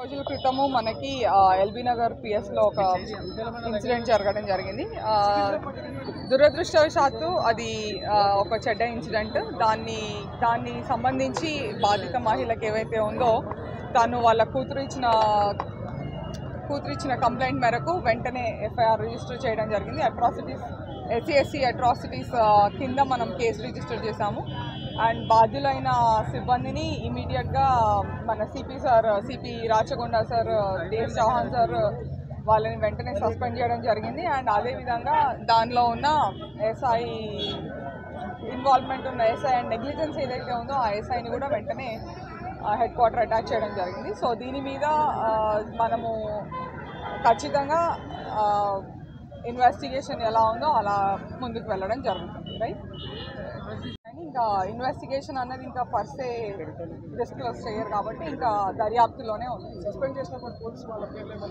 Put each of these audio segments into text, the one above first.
రోజుల క్రితము మనకి ఎల్బీ నగర్ పిఎస్ లో ఒక ఇన్సిడెంట్ జరగడం జరిగింది ఆ, దురదృష్టవశాత్తు అది ఆ, ఒక చెడ్డ ఇన్సిడెంట్ దాన్ని దాన్ని సంబంధించి బాధిత మహిళకి ఏవైతే ఉందో తను వాళ్ళ కూతురు ఇచ్చిన కూతురు ఇచ్చిన కంప్లైంట్ మేరకు వెంటనే ఎఫ్ఐఆర్ రిజిస్టర్ చేయడం జరిగింది అట్రాసిటీస్ ఎస్సీ ఎస్సీ అట్రాసిటీస్ కింద మనం కేసు రిజిస్టర్ చేశాము అండ్ బాధ్యులైన సిబ్బందిని ఇమీడియట్గా మన CP sir CP Rachakonda sir Dev Chauhan sir వాళ్ళని వెంటనే సస్పెండ్ చేయడం జరిగింది అండ్ అదేవిధంగా దానిలో ఉన్న ఎస్ఐ ఇన్వాల్వ్మెంట్ ఉన్న ఎస్ఐ అండ్ నెగ్లిజెన్స్ ఏదైతే ఉందో ఆ ఎస్ఐని కూడా వెంటనే హెడ్ క్వార్టర్ అటాచ్ చేయడం జరిగింది సో దీని మీద ఆ, మనము ఖచ్చితంగా ఇన్వెస్టిగేషన్ ఎలా ఉందో అలా ముందుకు వెళ్ళడం జరుగుతుంది రైట్ కానీ ఇంకా ఇన్వెస్టిగేషన్ అన్నది ఇంకా పర్సే డిస్క్లోజ్ చేయరు కాబట్టి ఇంకా దర్యాప్తులోనే ఉంది సస్పెండ్ చేసినప్పుడు పోలీసు వాళ్ళ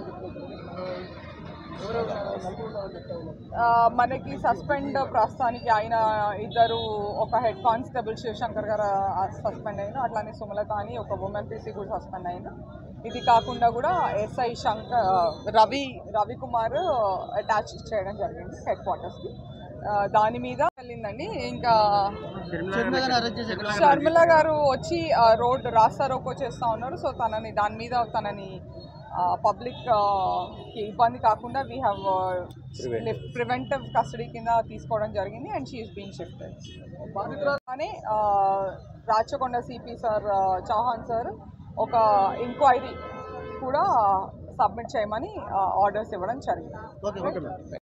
ఆ, మనకి సస్పెండ్ ప్రస్తుతానికి ఆయన ఇద్దరు ఒక హెడ్ కానిస్టేబుల్ శివశంకర్ గారు సస్పెండ్ అయింది అట్లానే సుమలత అని ఒక ఉమెన్ పీసీ కూడా సస్పెండ్ అయింది ఇది కాకుండా కూడా ఎస్ఐ శంకర్ రవి రవికుమార్ అటాచ్ చేయడం జరిగింది హెడ్ క్వార్టర్స్కి దాని మీద వెళ్ళిందండి ఇంకా షర్మిల గారు వచ్చి ఆ, రోడ్ రాస్తా రోకో చేస్తూ ఉన్నారు సో తనని దాని మీద తనని పబ్లిక్ కి ఇబ్బంది కాకుండా వీ హ్యావ్ ప్రివెంటివ్ కస్టడీ కింద తీసుకోవడం జరిగింది అండ్ షీఈస్ బీయింగ్ షిఫ్టెడ్ కానీ ఆ, రాచకొండ సిపి సార్ ఆ, చౌహాన్ సార్ ఒక ఎంక్వైరీ కూడా సబ్మిట్ చేయమని ఆర్డర్స్ ఇవ్వడం జరిగింది